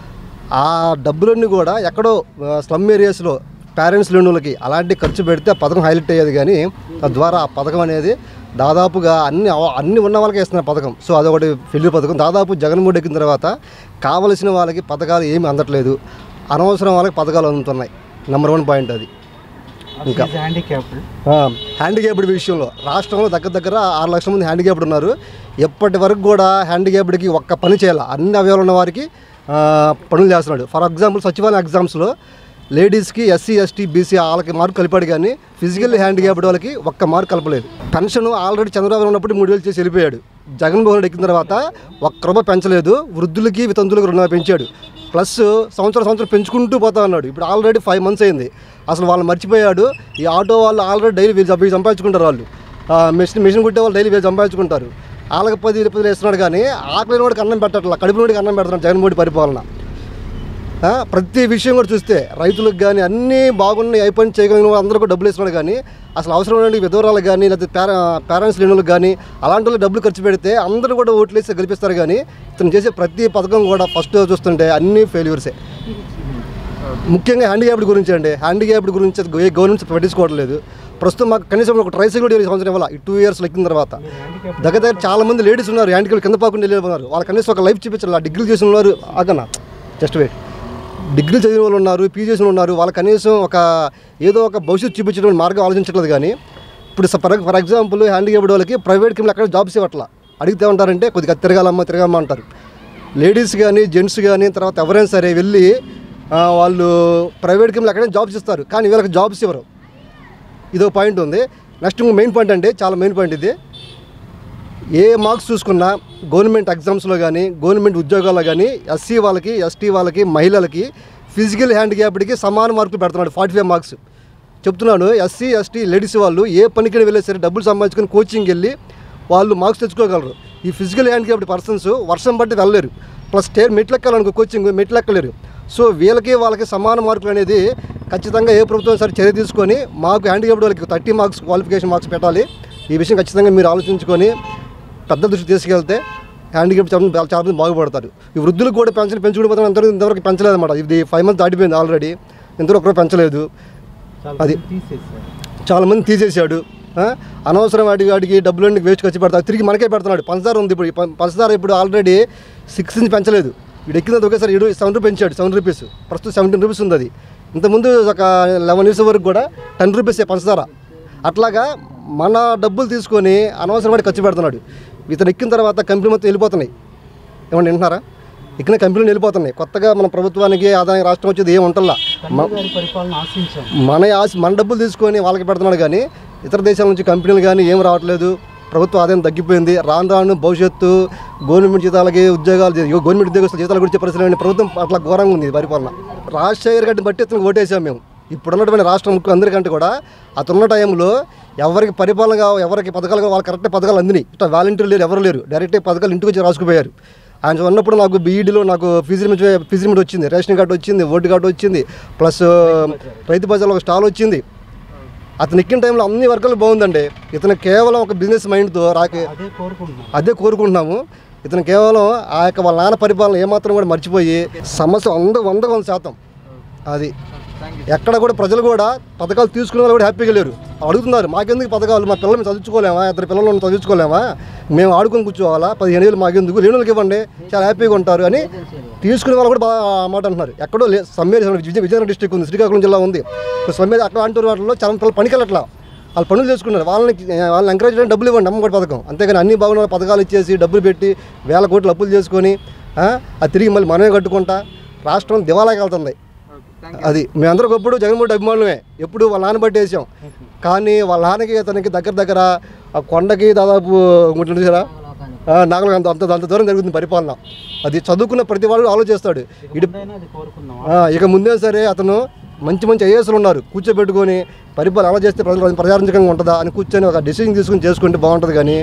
ఆ డబ్బులన్నీ కూడా ఎక్కడో స్లమ్ ఏరియాస్లో పేరెంట్స్ లేని వాళ్ళకి అలాంటి ఖర్చు పెడితే ఆ పథకం హైలైట్ అయ్యేది కానీ తద్వారా ఆ పథకం అనేది దాదాపుగా అన్ని అన్ని ఉన్న వాళ్ళకి ఇస్తున్నారు పథకం సో అదొకటి ఫెయిల్యూర్ పథకం దాదాపు జగన్మోహన్ ఎక్కిన తర్వాత కావలసిన వాళ్ళకి పథకాలు ఏమీ అందట్లేదు అనవసరం వాళ్ళకి పథకాలు అందుతున్నాయి నెంబర్ వన్ పాయింట్ అది ఇంకా హ్యాండిక్యాప్డ్ విషయంలో రాష్ట్రంలో దగ్గర దగ్గర ఆరు లక్షల మంది హ్యాండిక్యాప్డ్ ఉన్నారు ఎప్పటి వరకు కూడా హ్యాండిక్యాప్డ్కి ఒక్క పని చేయాలి అన్ని అవయవాలు ఉన్న వారికి ఆ, పనులు చేస్తున్నాడు ఫర్ ఎగ్జాంపుల్ సచివాలయ ఎగ్జామ్స్లో లేడీస్కి ఎస్సీ ఎస్టీ బీసీ వాళ్ళకి మార్క్ కలిపాడు కానీ ఫిజికల్ హ్యాండిక్యాప్డ్ వాళ్ళకి ఒక్క మార్క్ కలపలేదు పెన్షన్ ఆల్రెడీ చంద్రబాబు ఉన్నప్పుడు మూడు వేలు చేసి వెళ్ళిపోయాడు జగన్మోహన్ రెడ్డి ఎక్కిన తర్వాత ఒక్క రూపాయి పెంచలేదు వృద్ధులకి వితంతులకు రుణాలు పెంచాడు ప్లస్ సంవత్సరం సంవత్సరం పెంచుకుంటూ పోతా ఉన్నాడు ఇప్పుడు ఆల్రెడీ ఫైవ్ మంత్స్ అయింది అసలు వాళ్ళు మర్చిపోయాడు ఈ ఆటో వాళ్ళు ఆల్రెడీ డైలీ వీళ్ళు సంపా- సంపాదించుకుంటారు వాళ్ళు ఆ, మిషన్ మిషన్ కుట్టే వాళ్ళు డైలీ వీళ్ళు సంపాదించుకుంటారు వాళ్ళకి పది ఇరవై పది వేస్తున్నాడు కానీ ఆకలి వాడికి అన్నం పెట్టట్లా కడుపు నోడికి అన్నం పెడుతున్నాడు జగన్మోహన్ పరిపాలన ఆ, ప్రతి విషయం కూడా చూస్తే రైతులకు కానీ అన్నీ బాగున్నాయి అయిపోయి చేయగలిగిన వాళ్ళు అందరూ కూడా డబ్బులు ఇస్తున్నాడు కానీ అసలు అవసరమైన విధవరాలకు కానీ లేకపోతే పేర పేరెంట్స్ లేని వాళ్ళకి కానీ అలాంటి వాళ్ళు డబ్బులు ఖర్చు పెడితే అందరూ కూడా ఓట్లు వేసి గెలిపిస్తారు కానీ ఇతను చేసే ప్రతి పథకం కూడా ఫస్ట్ చూస్తుంటే అన్నీ ఫెయిల్యూర్సే ముఖ్యంగా హ్యాండిక్యాప్డ్ గురించి అండి హ్యాండిక్యాప్డ్ గురించి ఏ గవర్నమెంట్ పట్టించుకోవట్లేదు ప్రస్తుతం మాకు కనీసం ఒక ట్రైసైకిల్ కూడా ఈ సంవత్సరం ఇవ్వాలి ఈ టూ ఇయర్స్ ఎక్కిన తర్వాత దగ్గర దగ్గర చాలా మంది లేడీస్ ఉన్నారు హ్యాండిక్యాప్ కింద పాకుండా వెళ్ళిపోతున్నారు వాళ్ళ కనీసం ఒక లైఫ్ చూపించాలి డిగ్రీ చేసిన ఉన్నారు ఆగన్నా జస్ట్ వెయిట్ డిగ్రీ చదివిన వాళ్ళు ఉన్నారు పీజీ చేసిన వాళ్ళు ఉన్నారు వాళ్ళ కనీసం ఒక ఏదో ఒక భవిష్యత్తు చూపించడం మార్గం ఆలోచించట్లేదు కానీ ఇప్పుడు ఫర్ ఫర్ ఎగ్జాంపుల్ హ్యాండిక్యాప్డ్ వాళ్ళకి ప్రైవేట్ కింద అక్కడ జాబ్స్ ఇవ్వట్లా అడిగితే ఉంటారంటే కొద్దిగా తిరగాలమ్మా తిరగమ్మా అంటారు లేడీస్ కానీ జెంట్స్ కానీ తర్వాత ఎవరైనా సరే వెళ్ళి ఆ, వాళ్ళు ప్రైవేట్ కింద ఎక్కడైనా జాబ్స్ ఇస్తారు కానీ వీళ్ళకి జాబ్స్ ఇవ్వరు ఇదో పాయింట్ ఉంది నెక్స్ట్ మెయిన్ పాయింట్ అంటే చాలా మెయిన్ పాయింట్ ఇది ఏ మార్క్స్ చూసుకున్నా గవర్నమెంట్ ఎగ్జామ్స్లో కానీ గవర్నమెంట్ ఉద్యోగాల్లో కానీ ఎస్సీ వాళ్ళకి ఎస్టీ వాళ్ళకి మహిళలకి ఫిజికల్ హ్యాండిక్యాప్డ్కి సమాన మార్కులు పెడుతున్నాడు ఫార్టీ ఫైవ్ మార్క్స్ చెప్తున్నాను ఎస్సీ ఎస్టీ లేడీస్ వాళ్ళు ఏ పనికి వెళ్ళే సరే డబ్బులు సంపాదించుకొని కోచింగ్ వెళ్ళి వాళ్ళు మార్క్స్ తెచ్చుకోగలరు ఈ ఫిజికల్ హ్యాండిక్యాప్డ్ పర్సన్స్ వర్షం బట్టి వెళ్ళలేరు ప్లస్ స్టేర్ మెట్లు ఎక్కాలనుకో కోచింగ్ మెట్లు ఎక్కలేరు సో వీళ్ళకి వాళ్ళకి సమాన మార్కులు అనేది ఖచ్చితంగా ఏ ప్రభుత్వం సరే చర్య తీసుకొని మాకు హ్యాండిక్యాప్డ్ వాళ్ళకి థర్టీ మార్క్స్ క్వాలిఫికేషన్ మార్క్స్ పెట్టాలి ఈ విషయం ఖచ్చితంగా మీరు ఆలోచించుకొని పెద్ద దృష్టి తీసుకెళ్తే హ్యాండిక్యాప్ చాలా మంది- చాలా మంది బాగుపడతారు ఈ వృద్ధులకు కూడా పెన్షన్ పెంచుకుంటూ పోతాం ఇంతవరకు ఇంతవరకు పెంచలేదు అనమాట ఇది ఫైవ్ మంత్స్ దాటిపోయింది ఆల్రెడీ ఇంతవరకు ఒకరు పెంచలేదు అది చాలా మంది తీసేశాడు ఆ? అనవసరం వాటి వాటికి డబ్బులన్నీ వేస్ట్ ఖర్చు పెడతాడు తిరిగి మనకే పెడుతున్నాడు పంచదార ఉంది ఇప్పుడు ఈ పం- పంచదార ఇప్పుడు ఆల్రెడీ సిక్స్ నుంచి పెంచలేదు వీడు ఎక్కినది ఒకేసారి ఏడు సెవెన్ రూపీస్ పెంచాడు సెవెన్ రూపీస్ ప్రస్తుతం సెవెంటీన్ రూపీస్ ఉంది అది ఇంతకుముందు ఒక లెవెన్ ఇయర్స్ వరకు కూడా టెన్ రూపీస్ పంచదార అట్లాగా మన డబ్బులు తీసుకొని అనవసరమైన ఖర్చు పెడుతున్నాడు ఇతను ఎక్కిన తర్వాత కంపెనీ మొత్తం వెళ్ళిపోతున్నాయి ఏమన్నా వింటున్నారా ఎక్కిన కంపెనీలు వెళ్ళిపోతున్నాయి కొత్తగా మన ప్రభుత్వానికి ఆదాయం రాష్ట్రం వచ్చేది ఏం ఉంటల్లా మ- పరిపాలన ఆశించాం మన ఆశ మన డబ్బులు తీసుకొని వాళ్ళకి పెడుతున్నాడు కానీ ఇతర దేశాల నుంచి కంపెనీలు కానీ ఏం రావట్లేదు ప్రభుత్వ ఆదాయం తగ్గిపోయింది రాను రాను భవిష్యత్తు గవర్నమెంట్ జీతాలకి ఉద్యోగాలు గవర్నమెంట్ ఉద్యోగస్తుల జీతాల గురించి పరిస్థితులు లేని ప్రభుత్వం అట్లా ఘోరంగా ఉంది ఈ పరిపాలన రాజశేఖర్ గారిని బట్టి ఇతనికి ఓటేసాం మేము ఇప్పుడు ఉన్నటువంటి రాష్ట్ర ముఖ్య అందరికంటే కూడా అతనున్న టైంలో ఎవరికి పరిపాలన కావ- ఎవరికి పథకాలు కావాలి వాళ్ళకి కరెక్ట్ పథకాలు అందినాయి ఇట్లా వాలంటీర్లు లేరు ఎవరు లేరు డైరెక్ట్ పథకాలు ఇంటికి వచ్చి రాసుకుపోయారు ఆయన ఉన్నప్పుడు నాకు బీఈడీలో నాకు ఫీజు లిమిట్ ఫీజు లిమిట్ వచ్చింది రేషన్ కార్డు వచ్చింది ఓటు కార్డు వచ్చింది ప్లస్ రైతు బజార్లో ఒక స్టాల్ వచ్చింది అతను ఎక్కిన టైంలో అన్ని వర్గాలు బాగుందండి ఇతను కేవలం ఒక బిజినెస్ మైండ్తో రాకే అదే కోరుకుంటున్నాము ఇతను కేవలం ఆ యొక్క వాళ్ళ నాన్న పరిపాలన ఏమాత్రం కూడా మర్చిపోయి సమస్య వంద వంద వంద శాతం అది ఎక్కడ కూడా ప్రజలు కూడా పథకాలు తీసుకునే వాళ్ళు కూడా హ్యాపీగా లేరు అడుగుతున్నారు మాకెందుకు పథకాలు మా పిల్లల్ని చదువుకోలేమా ఇద్దరు పిల్లలను చదువుకోలేమా మేము ఆడుకొని కూర్చోవాలా పదిహేను వేలు మాకెందుకు లేని వాళ్ళకి ఇవ్వండి చాలా హ్యాపీగా ఉంటారు అని తీసుకునే వాళ్ళు కూడా బాగా ఆ మాట అంటున్నారు ఎక్కడో లే సమ్మె విజయ విజయనగరం డిస్టిక్ ఉంది శ్రీకాకుళం జిల్లా ఉంది సమ్మె అట్లాంటి వాటిలో చాలా పిల్లలు పనికి వెళ్ళట్లా వాళ్ళు పనులు చేసుకున్నారు వాళ్ళని వాళ్ళని ఎంకరేజ్ చేయడానికి డబ్బులు ఇవ్వండి అమ్మఒడి పథకం అంతేగాని అన్ని బాగున్న పథకాలు ఇచ్చేసి డబ్బులు పెట్టి వేల కోట్లు అప్పులు చేసుకొని ఆ, అది తిరిగి మళ్ళీ మనమే కట్టుకుంటా రాష్ట్రం దివాలాకి వెళ్తుంది అది మేమందరం ఒకప్పుడు జగన్మోహన్ రెడ్డి అభిమానులమే ఎప్పుడు వాళ్ళ నాన్న బట్టి వేసాం కానీ వాళ్ళ నాన్నకి అతనికి దగ్గర దగ్గర ఆ కొండకి దాదాపు ఇంకోటి చూసారా నాగలు అంత అంత అంత దూరం జరుగుతుంది పరిపాలన అది చదువుకున్న ప్రతి వాళ్ళు ఆలోచిస్తాడు ఇటు ఆ, ఇక ముందే సరే అతను మంచి మంచి ఐఏఎస్లు ఉన్నారు కూర్చోబెట్టుకొని పరిపాలన ఎలా చేస్తే ప్రజలు ప్రజారంజకంగా ఉంటుందా అని కూర్చొని ఒక డెసిషన్ తీసుకుని చేసుకుంటే బాగుంటుంది కానీ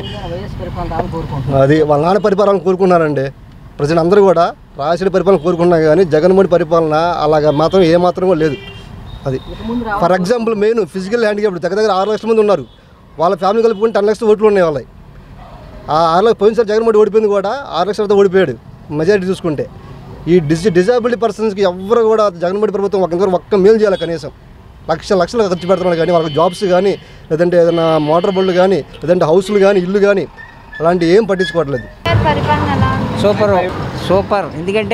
అది వాళ్ళ నాన్న పరిపాలన కోరుకున్నారండి ప్రజలందరూ కూడా రాజశేఖర పరిపాలన కోరుకున్నారు కానీ జగన్మోహన్ పరిపాలన అలాగా మాత్రం ఏ మాత్రం కూడా లేదు అది for example main physical handicap దగ్గర దగ్గర ఆరు లక్షల మంది ఉన్నారు వాళ్ళ ఫ్యామిలీ కలుపుకుంటే టెన్ లక్షల ఓట్లు ఉన్నాయి వాళ్ళవి ఆ ఆరు లక్షల పోయినసారి జగన్మోహన్ ఓడిపోయింది కూడా ఆరు లక్షలతో ఓడిపోయాడు మెజారిటీ చూసుకుంటే ఈ డిజి డిజాబిలిటీ పర్సన్స్కి ఎవరు కూడా జగన్మోహన్ ప్రభుత్వం ఒక ఒక్క మేలు చేయాలి కనీసం లక్ష లక్షలు ఖర్చు పెడుతున్నాడు కానీ వాళ్ళకి జాబ్స్ కానీ లేదంటే ఏదైనా మోటార్ బళ్ళు కానీ లేదంటే హౌస్లు కానీ ఇల్లు కానీ అలాంటి ఏం పట్టించుకోవట్లేదు పరిపాలన ఎలా ఉంది సూపర్ సూపర్ ఎందుకంటే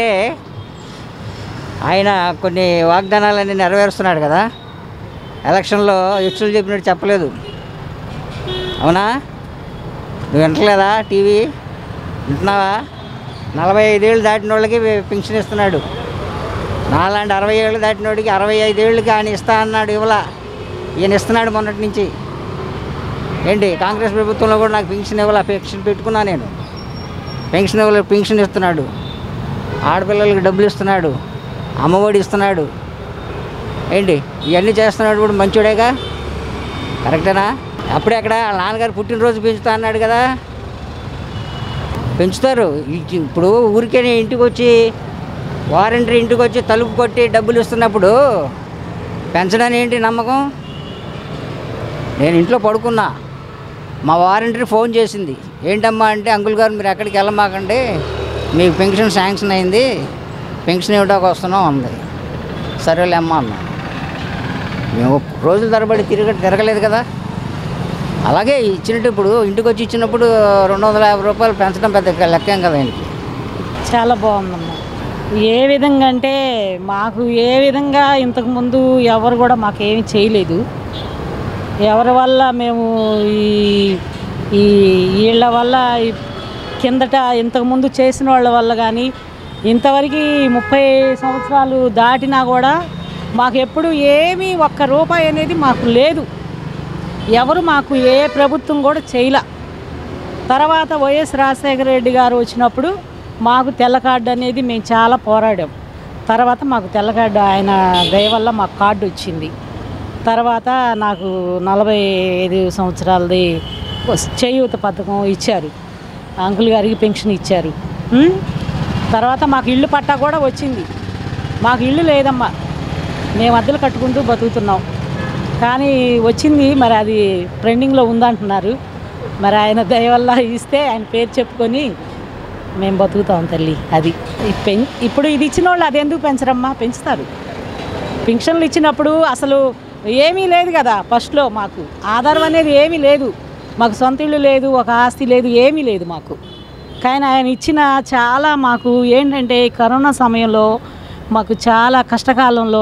ఆయన కొన్ని వాగ్దానాలన్నీ నెరవేరుస్తున్నాడు కదా ఎలక్షన్లో ఎచ్చులు చెప్పినట్టు చెప్పలేదు అవునా నువ్వు వింటలేదా టీవీ వింటున్నావా నలభై ఐదేళ్ళు దాటిన వాళ్ళకి పెన్షన్ ఇస్తున్నాడు నాలాంటి అరవై ఏళ్ళు దాటిన వాడికి అరవై ఐదేళ్ళకి ఆయన ఇస్తా అన్నాడు ఇవ్వలా ఈయన ఇస్తున్నాడు మొన్నటి నుంచి ఏంటి కాంగ్రెస్ ప్రభుత్వంలో కూడా నాకు పెన్షన్ ఇవ్వాల పెన్షన్ పెట్టుకున్నా నేను పెన్షన్ ఇవ్వలే పెన్షన్ ఇస్తున్నాడు ఆడపిల్లలకి డబ్బులు ఇస్తున్నాడు అమ్మఒడి ఇస్తున్నాడు ఏంటి ఇవన్నీ చేస్తున్నాడు కూడా మంచోడేగా కరెక్టేనా అప్పుడే అక్కడ వాళ్ళ నాన్నగారు పుట్టినరోజు పెంచుతా అన్నాడు కదా పెంచుతారు ఈ- ఇప్పుడు ఊరికే ఇంటికి వచ్చి వారంటీ ఇంటికి వచ్చి తలుపు కొట్టి డబ్బులు ఇస్తున్నప్పుడు పెంచడానికి ఏంటి నమ్మకం నేను ఇంట్లో పడుకున్నా మా వారంటీ ఫోన్ చేసింది ఏంటమ్మా అంటే అంకుల్ గారు మీరు ఎక్కడికి వెళ్ళమాకండి మీకు పెన్షన్ శాంక్షన్ అయింది పెన్షన్ ఇవ్వడానికి వస్తున్నాం అంది సరేలే అమ్మా అన్నా మేము రోజుల తరబడి తిరగ తిరగలేదు కదా అలాగే ఇచ్చినట్టు ఇప్పుడు ఇంటికి వచ్చి ఇచ్చినప్పుడు రెండు వందల యాభై రూపాయలు పెంచడం పెద్ద లెక్కేం కదా ఆయనకి చాలా బాగుందమ్మా ఏ విధంగా అంటే మాకు ఏ విధంగా ఇంతకుముందు ఎవరు కూడా మాకేమీ చేయలేదు ఎవరి వల్ల మేము ఈ ఈ వీళ్ళ వల్ల ఈ కిందట ఇంతకుముందు చేసిన వాళ్ళ వల్ల కానీ ఇంతవరకు ముప్పై సంవత్సరాలు దాటినా కూడా మాకు ఎప్పుడు ఏమీ ఒక్క రూపాయి అనేది మాకు లేదు ఎవరు మాకు ఏ ప్రభుత్వం కూడా చేయలే తర్వాత వైఎస్ రాజశేఖర రెడ్డి గారు వచ్చినప్పుడు మాకు తెల్ల కార్డు అనేది మేము చాలా పోరాడాం తర్వాత మాకు తెల్ల కార్డు ఆయన దయ వల్ల మాకు కార్డు వచ్చింది తర్వాత నాకు నలభై ఐదు సంవత్సరాలది చేయూత పథకం ఇచ్చారు అంకుల్ గారికి పెన్షన్ ఇచ్చారు ఉం? తర్వాత మాకు ఇల్లు పట్టా కూడా వచ్చింది మాకు ఇల్లు లేదమ్మా మేము అద్దెలు కట్టుకుంటూ బతుకుతున్నాం కానీ వచ్చింది మరి అది ట్రెండింగ్లో ఉందంటున్నారు మరి ఆయన దయ వల్ల ఇస్తే ఆయన పేరు చెప్పుకొని మేము బతుకుతాం తల్లి అది ఈ పెం ఇప్పుడు ఇది ఇచ్చిన వాళ్ళు అది ఎందుకు పెంచరమ్మా పెంచుతారు పెన్షన్లు ఇచ్చినప్పుడు అసలు ఏమీ లేదు కదా ఫస్ట్లో మాకు ఆధారం అనేది ఏమీ లేదు మాకు సొంత ఇల్లు లేదు ఒక ఆస్తి లేదు ఏమీ లేదు మాకు కానీ ఆయన ఇచ్చిన చాలా మాకు ఏంటంటే ఈ కరోనా సమయంలో మాకు చాలా కష్టకాలంలో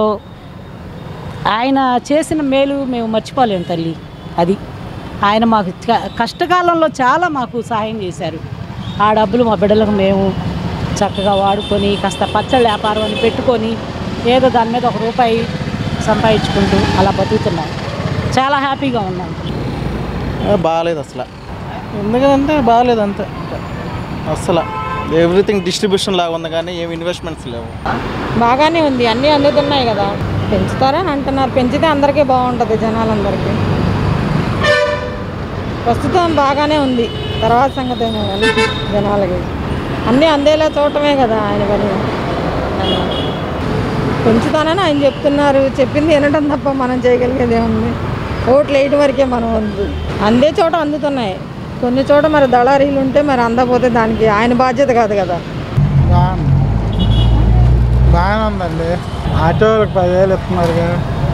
ఆయన చేసిన మేలు మేము మర్చిపోలేము తల్లి అది ఆయన మాకు చ- కష్టకాలంలో చాలా మాకు సహాయం చేశారు ఆ డబ్బులు మా బిడ్డలకు మేము చక్కగా వాడుకొని కాస్త పచ్చళ్ళ వ్యాపారం అని పెట్టుకొని ఏదో దాని మీద ఒక రూపాయి సంపాదించుకుంటూ అలా బతుకుతున్నాం చాలా హ్యాపీగా ఉన్నాం బాగాలేదు అసలు ఎందుకంటే బాగాలేదు అంతే అసలు ఎవ్రీథింగ్ డిస్ట్రిబ్యూషన్ లాగా ఉంది కానీ ఏమి ఇన్వెస్ట్మెంట్స్ లేవు బాగానే ఉంది అన్నీ అందుతున్నాయి కదా పెంచుతారని అంటున్నారు పెంచితే అందరికీ బాగుంటుంది జనాలందరికీ ప్రస్తుతం బాగానే ఉంది తర్వాత సంగతి ఏమో కానీ జనాలకి అన్నీ అందేలా చూడటమే కదా ఆయన పని పెంచుతానని ఆయన చెప్తున్నారు చెప్పింది వినడం తప్ప మనం చేయగలిగేది ఏముంది ఓట్లు వేయడం వరకే మనం ఉంది అందే చోట అందుతున్నాయి కొన్ని చోట మరి దళారీలు ఉంటే మరి అందకపోతే దానికి ఆయన బాధ్యత కాదు కదా బాగానే ఉందండి ఆటోలకు పదివేలు ఇస్తున్నారుగా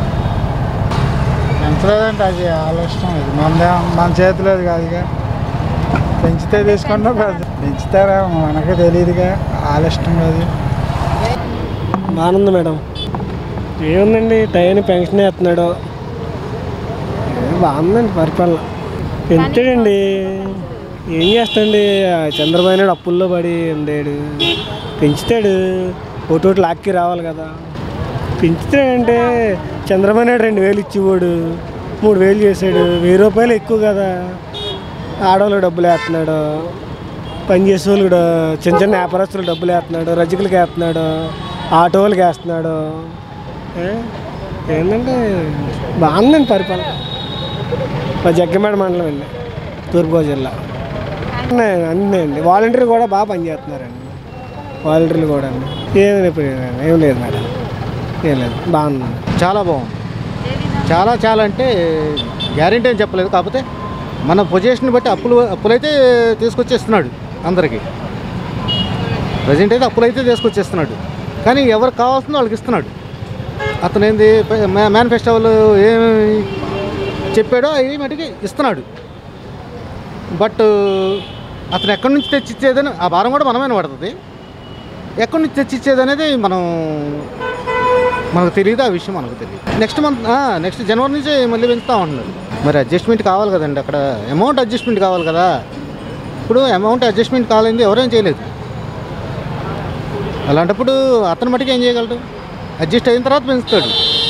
పెంచలేదంటే అది వాళ్ళ ఇష్టం ఇది మన మన చేతిలోది కాదుగా పెంచితే తీసుకుంటాం పెంచుతారా మనకే తెలియదుగా వాళ్ళ ఇష్టం కాదు బాగుంది మేడం ఏముందండి టైం పెన్షన్ వేస్తున్నాడు ఏం బాగుందండి పరిపాలన పెంచాడండి ఏం చేస్తాడండి ఆ చంద్రబాబు నాయుడు అప్పుల్లో పడి ఉండాడు పెంచుతాడు ఒకటి లాక్కి రావాలి కదా పెంచుతాడంటే చంద్రబాబు నాయుడు రెండు వేలు ఇచ్చేవాడు మూడు వేలు చేశాడు వెయ్యి రూపాయలు ఎక్కువ కదా ఆడవాళ్ళు డబ్బులు వేస్తున్నాడు పని చేసే వాళ్ళు కూడా చిన్న చిన్న వ్యాపారస్తులు డబ్బులు వేస్తున్నాడు రజకులకి వేస్తున్నాడు ఆటో వాళ్ళకి వేస్తున్నాడు ఏ? ఏంటంటే బాగుందండి పరిపాలన మా జగ్గమేడ మండలం అండి తూర్పుగోదావరి జిల్లా అన్నీ అన్నీ అండి వాలంటీర్లు కూడా బాగా పనిచేస్తున్నారండి వాలంటీర్లు కూడా అండి ఏమి ఇప్పుడు ఏం లేదు మేడం ఏం లేదు బాగుంది చాలా బాగుంది చాలా చాలా అంటే గ్యారంటీ అని చెప్పలేదు కాకపోతే మన పొజిషన్ బట్టి అప్పులు అప్పులైతే తీసుకొచ్చేస్తున్నాడు అందరికీ ప్రజెంట్ అయితే అప్పులైతే తీసుకొచ్చేస్తున్నాడు కానీ ఎవరికి కావాల్సిందో వాళ్ళకి ఇస్తున్నాడు అతను ఏంది మేనిఫెస్టోలు ఏమి చెప్పాడో అవి మటుకి ఇస్తున్నాడు బట్ అతను ఎక్కడి నుంచి తెచ్చిచ్చేదని ఆ భారం కూడా మనమైన పడుతుంది ఎక్కడి నుంచి తెచ్చిచ్చేది అనేది మనం మనకు తెలియదు ఆ విషయం మనకు తెలియదు నెక్స్ట్ మంత్ నెక్స్ట్ జనవరి నుంచి మళ్ళీ పెంచుతా ఉంటున్నారు మరి అడ్జస్ట్మెంట్ కావాలి కదండి అక్కడ అమౌంట్ అడ్జస్ట్మెంట్ కావాలి కదా ఇప్పుడు అమౌంట్ అడ్జస్ట్మెంట్ కావాలంది ఎవరేం చేయలేదు అలాంటప్పుడు అతను మటుకు ఏం చేయగలడు అడ్జస్ట్ అయిన తర్వాత పెంచుతాడు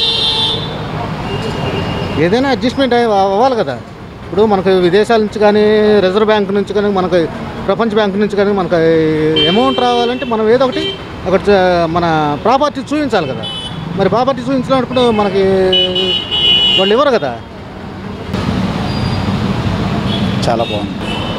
ఏదైనా అడ్జస్ట్మెంట్ అయ్యి- అవ్వాలి కదా ఇప్పుడు మనకు విదేశాల నుంచి కానీ రిజర్వ్ బ్యాంక్ నుంచి కానీ మనకు ప్రపంచ బ్యాంక్ నుంచి కానీ మనకు అమౌంట్ రావాలంటే మనం ఏదో ఒకటి అక్కడ చ- మన ప్రాపర్టీ చూపించాలి కదా మరి ప్రాపర్టీ చూపించినప్పుడు మనకి వాళ్ళు ఇవ్వరు కదా చాలా బాగుంది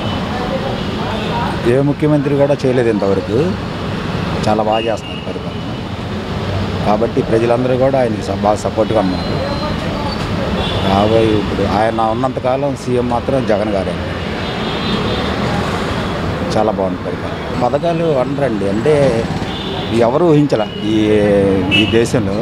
ఏ ముఖ్యమంత్రి కూడా చేయలేదు ఇంతవరకు చాలా బాగా చేస్తున్నారు పరిపాలన కాబట్టి ప్రజలందరూ కూడా ఆయనకి స- బాగా సపోర్ట్గా ఉన్నారు రాబోయే ఇప్పుడు ఆయన ఉన్నంతకాలం సీఎం మాత్రం జగన్ గారే చాలా బాగుంది పరిపాలన పథకాలు అనరండి అంటే ఎవరు ఊహించాల ఈ ఈ దేశంలో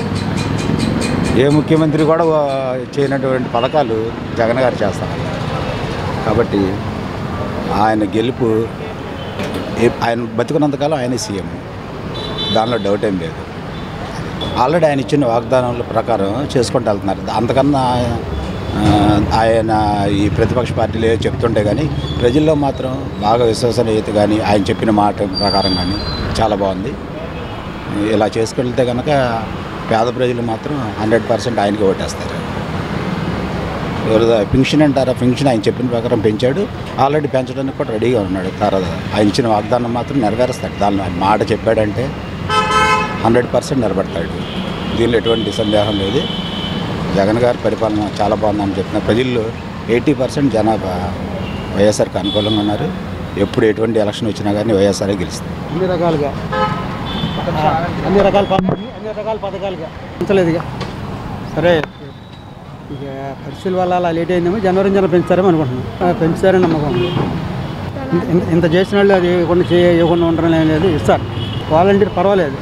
ఏ ముఖ్యమంత్రి కూడా చేయనటువంటి పథకాలు జగన్ గారు చేస్తారు కాబట్టి ఆయన గెలుపు ఏ- ఆయన బతికున్నంతకాలం ఆయన సీఎం దానిలో డౌట్ ఏం లేదు ఆల్రెడీ ఆయన ఇచ్చిన వాగ్దానాల ప్రకారం చేసుకుంటూ వెళ్తున్నారు అంతకన్నా ఆ, ఆయన ఈ ప్రతిపక్ష పార్టీలు ఏవో చెప్తుంటే కానీ ప్రజల్లో మాత్రం బాగా విశ్వసనీయత కానీ ఆయన చెప్పిన మాట ప్రకారం కానీ చాలా బాగుంది ఇలా చేసుకెళ్తే కనుక పేద ప్రజలు మాత్రం హండ్రెడ్ పర్సెంట్ ఆయనకి ఓటేస్తారు ఎవరు పింఛన్ అంటారా పింఛన్ ఆయన చెప్పిన ప్రకారం పెంచాడు ఆల్రెడీ పెంచడానికి కూడా రెడీగా ఉన్నాడు తర్వాత ఆయన ఇచ్చిన వాగ్దానం మాత్రం నెరవేరుస్తాడు దాన్ని ఆయన మాట చెప్పాడంటే హండ్రెడ్ పర్సెంట్ నిలబడతాడు దీనిలో ఎటువంటి సందేహం లేదు జగన్ గారి పరిపాలన చాలా బాగుందని చెప్తున్నారు ప్రజల్లో ఎయిటీ పర్సెంట్ జనాభా వైఎస్ఆర్కి అనుకూలంగా ఉన్నారు ఎప్పుడు ఎటువంటి ఎలక్షన్ వచ్చినా కానీ వైఎస్ఆర్ఏ గెలుస్తుంది అన్ని రకాలుగా ఆ, అన్ని రకాల పథ- అన్ని రకాల పథకాలుగా పెంచలేదు ఇక సరే ఇక పరిస్థితుల వల్ల అలా లేట్ అయిందేమో జనవరి నుంచి పెంచుతారేమో అనుకుంటున్నాం ఆ, పెంచుతారని నమ్మకం ఉంది. ఇంత- ఇంత- ఇంత చేసిన వాళ్ళు అది ఇవ్వకుండా చేయ ఇవ్వకుండా ఉండడం ఏం లేదు ఇస్తారు వాలంటీర్ పర్వాలేదు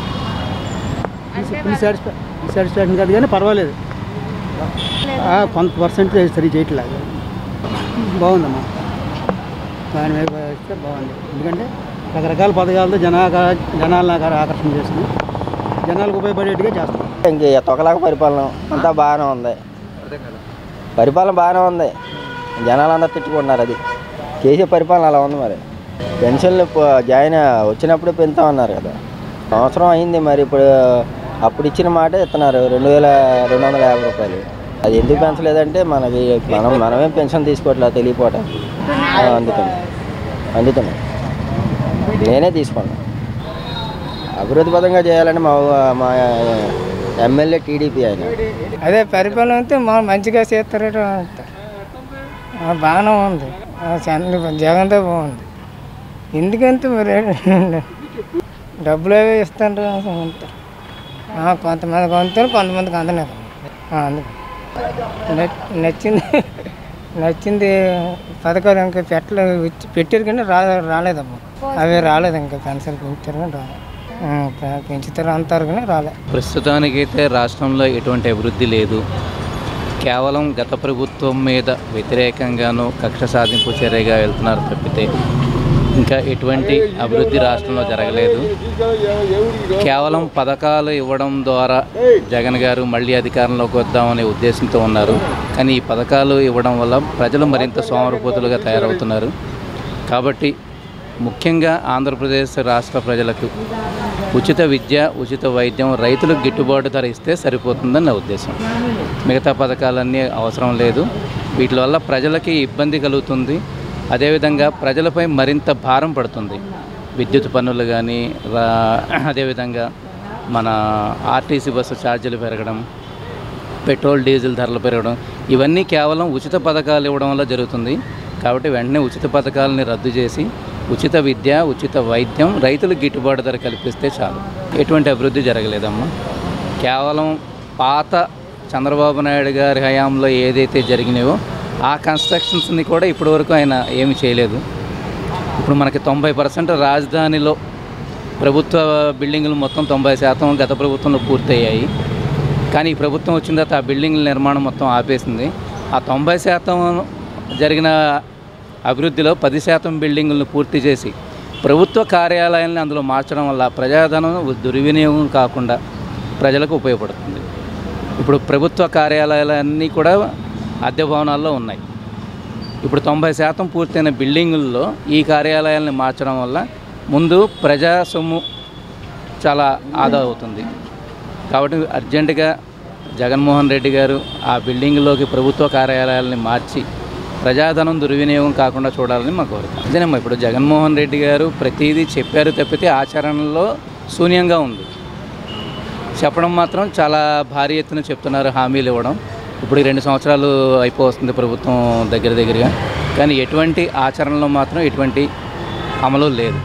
ఫుల్ సాటిస్ఫై ఫుల్ సాటిస్ఫాక్షన్ కాదు కానీ పర్వాలేదు ఆ, కొంత పర్సెంట్ సరి చేయట్లేదు బాగుందమ్మా దాని మీద ఇస్తే బాగుంది ఎందుకంటే రకరకాల పథకాలతో జనా జనాలను ఆకర్- ఆకర్షణ చేస్తుంది జనాలకు ఉపయోగపడేట్టుగా చేస్తాం ఇంక తొకలాగా పరిపాలన అంతా బాగానే ఉంది పరిపాలన బాగానే ఉంది జనాలందరూ తిట్టుకుంటున్నారు అది చేసే పరిపాలన అలా ఉంది మరి పెన్షన్లు ప- జాయిన్ వచ్చినప్పుడు పెంచుతామన్నారు కదా సంవత్సరం అయింది మరి ఇప్పుడు అప్పుడు ఇచ్చిన మాట ఇస్తున్నారు రెండు వేల రెండు వందల యాభై రూపాయలు అది ఎందుకు పెంచలేదంటే మనకి మనం మనమేం పెన్షన్ తీసుకోవట్లేదు తెలియపోవటం ఆ, అందుకని అందుకని నేనే తీసుకున్నాను అభివృద్ధి పదంగా చేయాలని మా మా ఎమ్మెల్యే టీడీపీ ఆయన అదే పరిపాలన అయితే మా మంచిగా చేస్తారట అంట. ఆ, బాగానే ఉంది ఆ, చంద్ర జగన్తో బాగుంది ఎందుకంటే మరి డబ్బులు అవి ఇస్తాండ్రు అంటారు ఆ, కొంతమంది కొంటారు కొంతమందికి అందలేదు ఆ, అందుకు నచ్- నచ్చింది నచ్చింది పథకాలు ఇంకా పెట్టలేదు ఇచ్చి- పెట్టారు కానీ రా రాలేదమ్మా అవి రాలేదు ఇంకా పెన్షన్ పెంచారు కానీ రాలేదు ఆ, పె- పెంచుతారు అంటారు కానీ రాలేదు ప్రస్తుతానికైతే రాష్ట్రంలో ఎటువంటి అభివృద్ధి లేదు కేవలం గత ప్రభుత్వం మీద వ్యతిరేకంగాను కక్ష సాధింపు చర్యగా వెళ్తున్నారు తప్పితే ఇంకా ఎటువంటి అభివృద్ధి రాష్ట్రంలో జరగలేదు కేవలం పథకాలు ఇవ్వడం ద్వారా జగన్ గారు మళ్ళీ అధికారంలోకి వద్దామనే ఉద్దేశంతో ఉన్నారు కానీ ఈ పథకాలు ఇవ్వడం వల్ల ప్రజలు మరింత సోమరపోతులుగా తయారవుతున్నారు కాబట్టి ముఖ్యంగా ఆంధ్రప్రదేశ్ రాష్ట్ర ప్రజలకు ఉచిత విద్య ఉచిత వైద్యం రైతులకు గిట్టుబాటు ధర ఇస్తే సరిపోతుందని నా ఉద్దేశం మిగతా పథకాలన్నీ అవసరం లేదు వీటి వల్ల ప్రజలకి ఇబ్బంది కలుగుతుంది అదేవిధంగా ప్రజలపై మరింత భారం పడుతుంది విద్యుత్ పన్నులు కానీ రా అదేవిధంగా మన ఆర్టీసీ బస్సు ఛార్జీలు పెరగడం పెట్రోల్ డీజిల్ ధరలు పెరగడం ఇవన్నీ కేవలం ఉచిత పథకాలు ఇవ్వడం వల్ల జరుగుతుంది కాబట్టి వెంటనే ఉచిత పథకాలని రద్దు చేసి ఉచిత విద్య ఉచిత వైద్యం రైతులకు గిట్టుబాటు ధర కల్పిస్తే చాలు ఎటువంటి అభివృద్ధి జరగలేదమ్మా కేవలం పాత చంద్రబాబు నాయుడు గారి హయాంలో ఏదైతే జరిగినాయో ఆ కన్స్ట్రక్షన్స్ని కూడా ఇప్పటివరకు ఆయన ఏమి చేయలేదు ఇప్పుడు మనకి తొంభై పర్సెంట్ రాజధానిలో ప్రభుత్వ బిల్డింగులు మొత్తం తొంభై శాతం గత ప్రభుత్వంలో పూర్తయ్యాయి కానీ ఈ ప్రభుత్వం వచ్చిన తర్వాత ఆ బిల్డింగ్ల నిర్మాణం మొత్తం ఆపేసింది ఆ తొంభై శాతం జరిగిన అభివృద్ధిలో పది శాతం బిల్డింగులను పూర్తి చేసి ప్రభుత్వ కార్యాలయాలను అందులో మార్చడం వల్ల ప్రజాధనం దుర్వినియోగం కాకుండా ప్రజలకు ఉపయోగపడుతుంది ఇప్పుడు ప్రభుత్వ కార్యాలయాలన్నీ కూడా అద్దె భవనాల్లో ఉన్నాయి ఇప్పుడు తొంభై శాతం పూర్తయిన బిల్డింగుల్లో ఈ కార్యాలయాలను మార్చడం వల్ల ముందు ప్రజా సొమ్ము చాలా ఆదా అవుతుంది కాబట్టి అర్జెంటుగా జగన్మోహన్ రెడ్డి గారు ఆ బిల్డింగ్లోకి ప్రభుత్వ కార్యాలయాలని మార్చి ప్రజాధనం దుర్వినియోగం కాకుండా చూడాలని మా కోరిక అదేనమ్మా ఇప్పుడు జగన్మోహన్ రెడ్డి గారు ప్రతిదీ చెప్పారు తప్పితే ఆచరణలో శూన్యంగా ఉంది చెప్పడం మాత్రం చాలా భారీ ఎత్తున చెప్తున్నారు హామీలు ఇవ్వడం ఇప్పుడు ఈ రెండు సంవత్సరాలు అయిపోతుంది ప్రభుత్వం దగ్గర దగ్గరగా కానీ ఎటువంటి ఆచరణలో మాత్రం ఎటువంటి అమలు లేదు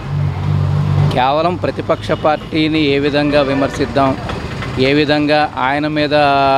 కేవలం ప్రతిపక్ష పార్టీని ఏ విధంగా విమర్శిద్దాం ఏ విధంగా ఆయన మీద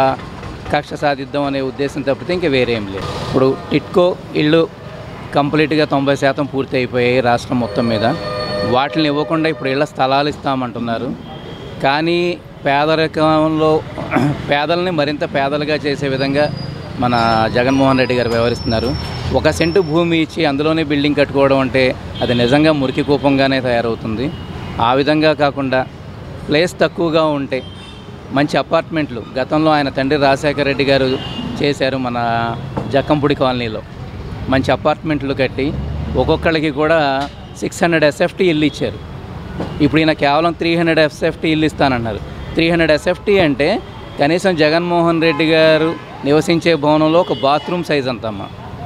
కక్ష సాధిద్దాం అనే ఉద్దేశం తప్పితే ఇంకా వేరే ఏం లేదు ఇప్పుడు టిట్కో ఇళ్ళు కంప్లీట్గా తొంభై శాతం పూర్తి అయిపోయాయి రాష్ట్రం మొత్తం మీద వాటిని ఇవ్వకుండా ఇప్పుడు ఇళ్ల స్థలాలు ఇస్తామంటున్నారు కానీ పేదరికంలో పేదల్ని మరింత పేదలుగా చేసే విధంగా మన జగన్మోహన్ రెడ్డి గారు వ్యవహరిస్తున్నారు ఒక సెంటు భూమి ఇచ్చి అందులోనే బిల్డింగ్ కట్టుకోవడం అంటే అది నిజంగా మురికి కూపంగానే తయారవుతుంది ఆ విధంగా కాకుండా ప్లేస్ తక్కువగా ఉంటే మంచి అపార్ట్మెంట్లు గతంలో ఆయన తండ్రి రాజశేఖర రెడ్డి గారు చేశారు మన జక్కంపూడి కాలనీలో మంచి అపార్ట్మెంట్లు కట్టి ఒక్కొక్కళ్ళకి కూడా సిక్స్ హండ్రెడ్ ఎస్ఎఫ్టీ ఇల్లు ఇచ్చారు ఇప్పుడు ఈయన కేవలం త్రీ హండ్రెడ్ ఎస్ఎఫ్టీ ఇల్లు ఇస్తానన్నారు త్రీ హండ్రెడ్ ఎస్ఎఫ్టీ అంటే కనీసం జగన్మోహన్ రెడ్డి గారు నివసించే భవనంలో ఒక బాత్రూమ్ సైజ్ అంతమ్మా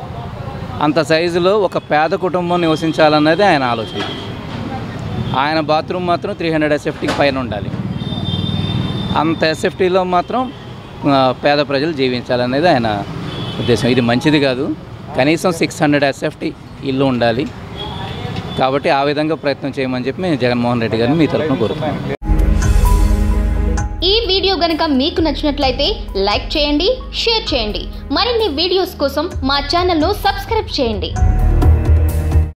అంత సైజులో ఒక పేద కుటుంబం నివసించాలన్నది ఆయన ఆలోచన ఆయన బాత్రూమ్ మాత్రం త్రీ హండ్రెడ్ ఎస్ఎఫ్టీకి పైన ఉండాలి అంత ఎస్ఎఫ్టీలో మాత్రం ఆ, పేద ప్రజలు జీవించాలనేది ఆయన ఉద్దేశం ఇది మంచిది కాదు కనీసం సిక్స్ హండ్రెడ్ ఎస్ఎఫ్టీ ఇల్లు ఉండాలి కాబట్టి ఆ విధంగా ప్రయత్నం చేయమని చెప్పి మేము జగన్మోహన్ రెడ్డి గారిని మీ తరఫున కోరుతున్నాం ఈ వీడియో గనుక మీకు నచ్చినట్లయితే లైక్ చేయండి షేర్ చేయండి మరిన్ని వీడియోస్ కోసం మా ఛానల్ను సబ్స్క్రైబ్ చేయండి